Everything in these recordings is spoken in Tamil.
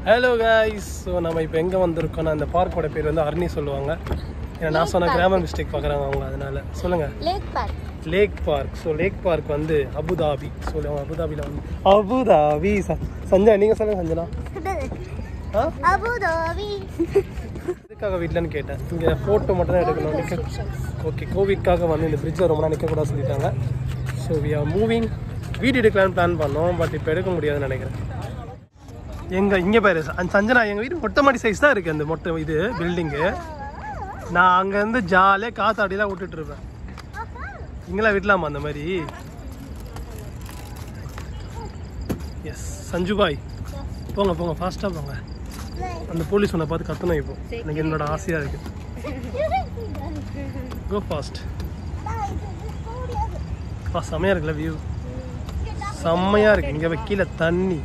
ஹலோ கைஸ் ஸோ நம்ம இப்போ எங்கே வந்திருக்கோம்னா அந்த பார்க்கோட பேர் வந்து அருணி சொல்லுவாங்க ஏன்னா நான் சொன்ன கிராமர் மிஸ்டேக் பார்க்குறாங்க அவங்க அதனால சொல்லுங்கள் lake park lake park so lake park வந்து அபுதாபி சொல்லுவாங்க அபுதாபியில் வந்து அபுதாபி ச- சஞ்சனா நீங்கள் சொல்லுங்கள் சஞ்சனா ஆ அபுதாபி எதுக்காக வீட்டிலன்னு கேட்டேன் இங்கே ஃபோட்டோ மட்டும் தான் எடுக்கணும் நிற்க ஓகே கோவிட்காக வந்து இந்த பிரிட்ஜில் ரொம்ப நாள் நிற்கக்கூடாது சொல்லிட்டாங்க so we are moving video எடுக்கலான்னு பிளான் பண்ணோம் பட் இப்போ எடுக்க முடியாதுன்னு நினைக்கிறேன் எங்க இங்கே பாரு ச- சஞ்சனா எங்கள் வீடு மொட்டை மாடி சைஸ் தான் இருக்குது அந்த மொட்டை இது பில்டிங்கு நான் அங்கேருந்து ஜாலியாக காத்தாடிலாம் விட்டுட்டு இருப்பேன் இங்கெல்லாம் விடலாமா அந்த மாதிரி எஸ் சஞ்சு பாய் போங்க போங்க ஃபாஸ்ட்டாக போங்க அந்த போலீஸ் உன்னை பார்த்து கத்தணும் இப்போ எனக்கு என்னோட ஆசையாக இருக்கு கோ ஃபாஸ்ட் பா செம்மையாக இருக்குல்ல வியூ செம்மையாக இருக்கு இங்கே கீழே தண்ணி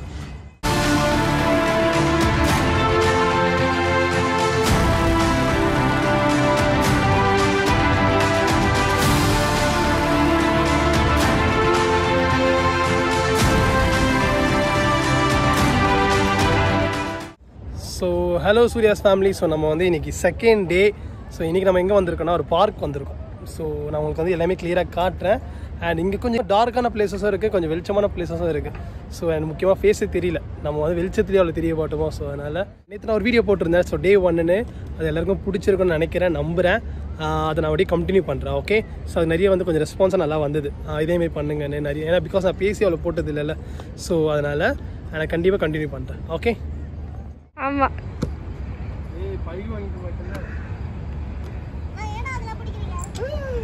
so hello Surya's family so நம்ம வந்து இன்னைக்கு செகண்ட் டே ஸோ இன்னைக்கு நம்ம எங்கே வந்திருக்கோம்னா ஒரு பார்க் வந்திருக்கோம் ஸோ நான் உங்களுக்கு வந்து எல்லாமே கிளியராக காட்டுறேன் அண்ட் இங்கே கொஞ்சம் டார்க்கான பிளேசஸும் இருக்குது கொஞ்சம் வெளிச்சமான பிளேசஸும் இருக்குது ஸோ எனக்கு முக்கியமாக ஃபேஸே தெரியல நம்ம வந்து வெளிச்சத்துலேயே அவ்வளோ தெரிய மாட்டோமோ ஸோ அதனால் நேற்று நான் ஒரு வீடியோ போட்டிருந்தேன் ஸோ டே ஒன்னுன்னு அது எல்லாருக்கும் பிடிச்சிருக்குன்னு நினைக்கிறேன் நம்புகிறேன் ஆஹ் அதை நான் அப்படியே கண்டினியூ பண்ணுறேன் ஓகே ஸோ அது நிறைய வந்து கொஞ்சம் ரெஸ்பான்ஸாக நல்லா வந்தது ஆஹ் இதேமாரி பண்ணுங்கன்னு நிறைய ஏன்னா பிகாஸ் நான் பேசி அவ்வளோ போட்டது இல்லைல்ல ஸோ அதனால் நான் கண்டிப்பாக கண்டினியூ பண்ணுறேன் ஓகே ஆமா ஏய் பழி வாங்கிட்டு போயிட்டேன்ல ஏன்னா அதெல்லாம் பிடிக்கிறீங்க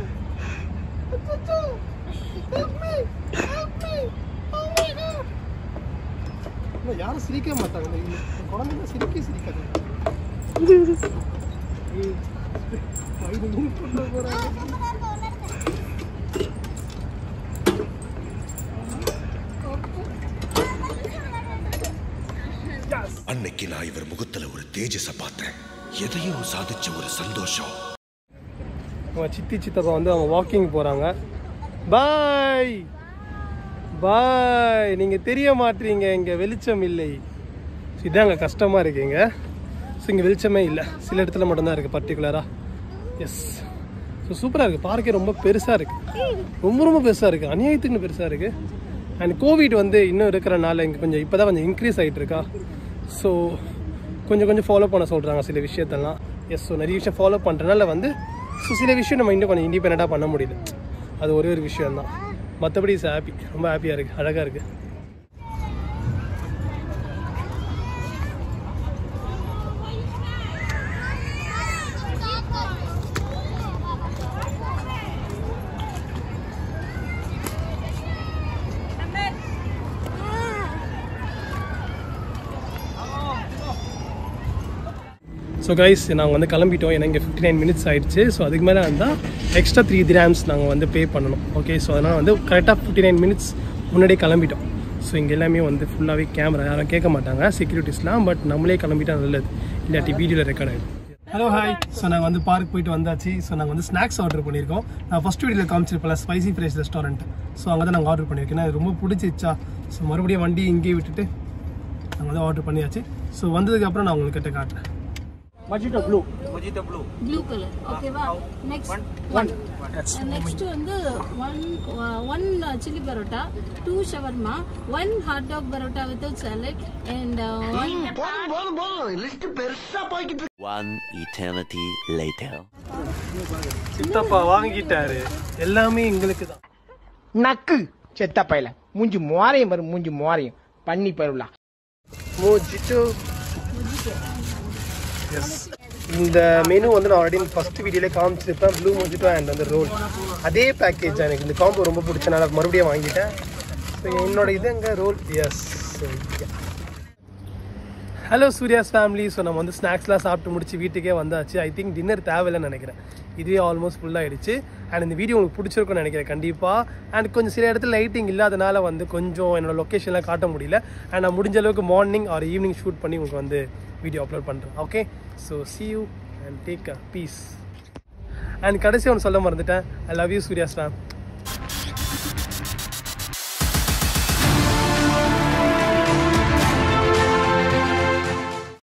இன்னும் யாரும் சிரிக்க மாட்டாங்க இந்த- இந்த குழந்தைங்க சிரிக்க சிரிக்காது ஏய், வயிறு மூணு கொண்டு போறாங்க. அன்னைக்கு நான் இவர் முகத்துல ஒரு தேஜஸ பார்த்தேன் எதையோ சாதிச்ச ஒரு சந்தோஷம் அவங்க சித்தி சித்தப்பா வந்து அவங்க வாக்கிங் போகிறாங்க பாய் பாய் நீங்கள் தெரிய மாட்டீங்க இங்கே வெளிச்சம் இல்லை So, இதாங்க கஷ்டமாக இருக்குங்க ஸோ இங்கே வெளிச்சமே இல்லை சில இடத்துல மட்டும்தான் இருக்குது பர்டிகுலராக எஸ் ஸோ சூப்பராக இருக்குது பார்க்கே ரொம்ப பெருசாக இருக்குது ரொம்ப ரொம்ப பெருசாக இருக்குது அநியாயத்துக்குன்னு பெருசாக இருக்குது அண்ட் கோவிட் வந்து இன்னும் இருக்கிறனால இங்கே கொஞ்சம் இப்போ தான் கொஞ்சம் இன்க்ரீஸ் ஆகிட்டு இருக்கா ஸோ கொஞ்சம் கொஞ்சம் ஃபாலோ பண்ண சொல்கிறாங்க சில விஷயத்தெல்லாம் எஸ் ஸோ நிறைய விஷயம் ஃபாலோ பண்ணுறதுனால வந்து ஸோ சில விஷயம் நம்ம இன்னும் கொஞ்சம் இண்டிபெண்ட்டாக பண்ண முடியல அது ஒரே ஒரு விஷயம் தான் மற்றபடி இஸ் ஹாப்பி ரொம்ப ஹாப்பியாக இருக்குது அழகாக இருக்குது ஸோ கைஸ் நாங்கள் வந்து கிளம்பிட்டோம் ஏன்னா இங்கே ஃபிஃப்டி நைன் மினிட்ஸ் ஆயிடுச்சு ஸோ அதுக்கு மேலே வந்தால் எக்ஸ்ட்ரா த்ரீ கிராம்ஸ் நாங்கள் வந்து பே பண்ணணும் ஓகே ஸோ அதனால் வந்து கரெக்டாக ஃபிஃப்டி நைன் மினிட்ஸ் முன்னாடியே கிளம்பிட்டோம் ஸோ இங்கே எல்லாமே வந்து ஃபுல்லாகவே கேமரா யாரும் கேட்க மாட்டாங்க செக்யூரிட்டிஸ்லாம் பட் நம்மளே கிளம்பிட்டா நல்லது இல்லாட்டி வீடியோவில் ரெக்கார்ட் ஆகிடும் ஹலோ ஹாய் ஸோ நாங்கள் வந்து பார்க் போயிட்டு வந்தாச்சு ஸோ நாங்கள் வந்து ஸ்நாக்ஸ் ஆர்டர் பண்ணியிருக்கோம் நான் ஃபஸ்ட் வீடியோவில் காமிச்சிருப்பேன் ஸ்பைசி ஃப்ரெஷ் ரெஸ்டாரண்ட் ஸோ அங்கே தான் நாங்கள் ஆர்டர் பண்ணியிருக்கேன் ஏன்னா அது ரொம்ப பிடிச்சிச்சா ஸோ மறுபடியும் வண்டி இங்கேயே விட்டுட்டு நாங்கள் வந்து ஆர்டர் பண்ணியாச்சு ஸோ வந்ததுக்கப்புறம் நான் உங்களுக்கு கிட்ட காட்டுறேன் blue color ஓகேவா next one And next வந்து one uh, one uh, chili parotta two shawarma one hot dog parotta without salad and uh, one One eternity later. சித்தப்பா வாங்கிட்டாரு எல்லாமே எங்களுக்கு தான் நக்கு செத்த பையல மூஞ்சி மோரையும் வரும் மூஞ்சி மோரையும் பண்ணி பருவலா மோஜிட்டோ எஸ் இந்த மெனு வந்து நான் ஆல்ரெடி ஃபர்ஸ்ட் வீடியோலே காமிச்சிருப்பேன் ப்ளூ மோஜிட்டோ அண்ட் வந்து ரோல் அதே பேக்கேஜ் எனக்கு இந்த காம்போ ரொம்ப பிடிச்சனால மறுபடியும் வாங்கிட்டேன் ஸோ என்னோட இது எங்க roll yes hello Surya's family so நம்ம வந்து ஸ்நாக்ஸ்லாம் சாப்பிட்டு முடிச்சு வீட்டுக்கே வந்தாச்சு ஐ திங்க் டின்னர் தேவையில்லைன்னு நினைக்கிறேன் இதுவே ஆல்மோஸ்ட் ஃபுல்லாகிடுச்சு அண்ட் இந்த வீடியோ உங்களுக்கு பிடிச்சிருக்கும்னு நினைக்கிறேன் கண்டிப்பாக அண்ட் கொஞ்சம் சில இடத்துல லைட்டிங் இல்லாதனால வந்து கொஞ்சம் என்னோட லொக்கேஷன்லாம் காட்ட முடியல அண்ட் நான் முடிஞ்ச அளவுக்கு மார்னிங் ஆர் ஈவினிங் ஷூட் பண்ணி உங்களுக்கு வந்து வீடியோ அப்லோட் பண்ணுறேன் okay so see you and take a peace and கடைசி ஒன்று சொல்ல மறந்துட்டேன் I love you Surya's ma'am